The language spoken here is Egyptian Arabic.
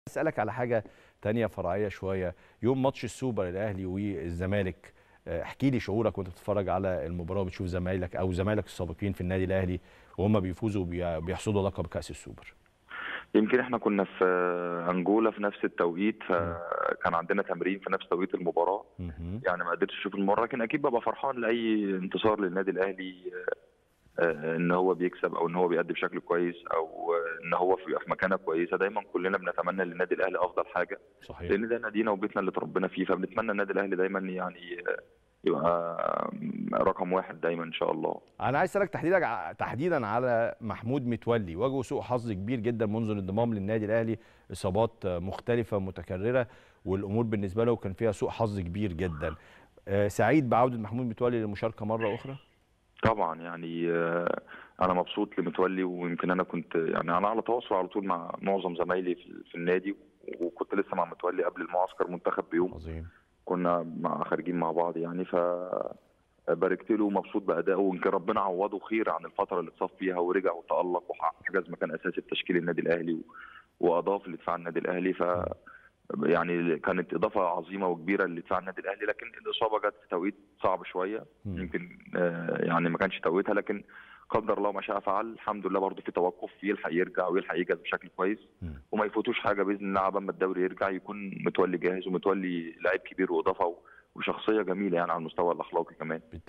اسالك على حاجه تانية فرعيه شويه يوم ماتش السوبر الاهلي والزمالك آه، احكي لي شعورك وانت بتتفرج على المباراه وبتشوف زمايلك او زمايلك السابقين في النادي الاهلي وهم بيفوزوا وبيحصدوا لقب كاس السوبر يمكن احنا كنا في انجولا في نفس التوقيت فكان عندنا تمرين في نفس توقيت المباراه مهم. يعني ما قدرتش اشوف المباراه لكن اكيد ببقى فرحان لاي انتصار للنادي الاهلي آه، ان هو بيكسب او ان هو بيأدي بشكل كويس او آه، ان هو في في مكانه كويسه دايما كلنا بنتمنى للنادي الاهلي افضل حاجه صحيح لان ده نادينا وبيتنا اللي اتربينا فيه فبنتمنى النادي الاهلي دايما يعني آه، يبقى رقم واحد دايما ان شاء الله انا عايز اسالك تحديدا ع- تحديدا على محمود متولي واجهه سوء حظ كبير جدا منذ الانضمام للنادي الاهلي اصابات آه، مختلفه متكرره والامور بالنسبه له كان فيها سوء حظ كبير جدا آه، سعيد بعوده محمود متولي للمشاركه مره اخرى طبعا يعني آه، انا مبسوط لمتولي ويمكن انا كنت يعني انا على تواصل على طول مع معظم زمايلي في في النادي وكنت لسه مع متولي قبل المعسكر منتخب بيوم عظيم كنا مع خارجين مع بعض يعني ف باركت له ومبسوط بادائه ويمكن ربنا عوضه خير عن الفتره اللي اتصاب فيها ورجع وتالق وحجز مكان اساسي في تشكيل النادي الاهلي و- واضاف لدفاع النادي الاهلي ف يعني كانت اضافه عظيمه وكبيره لدفاع النادي الاهلي لكن الاصابه جت في توقيت صعب شويه مم. يمكن آه، يعني ما كانش توقيتها لكن قدر الله ما شاء فعل الحمد لله برضه في توقف يلحق يرجع ويلحق يجهز بشكل كويس مم. وما يفوتوش حاجه باذن الله عبال ما الدوري يرجع يكون متولي جاهز ومتولي لعيب كبير واضافه وشخصيه جميله يعني على المستوى الاخلاقي كمان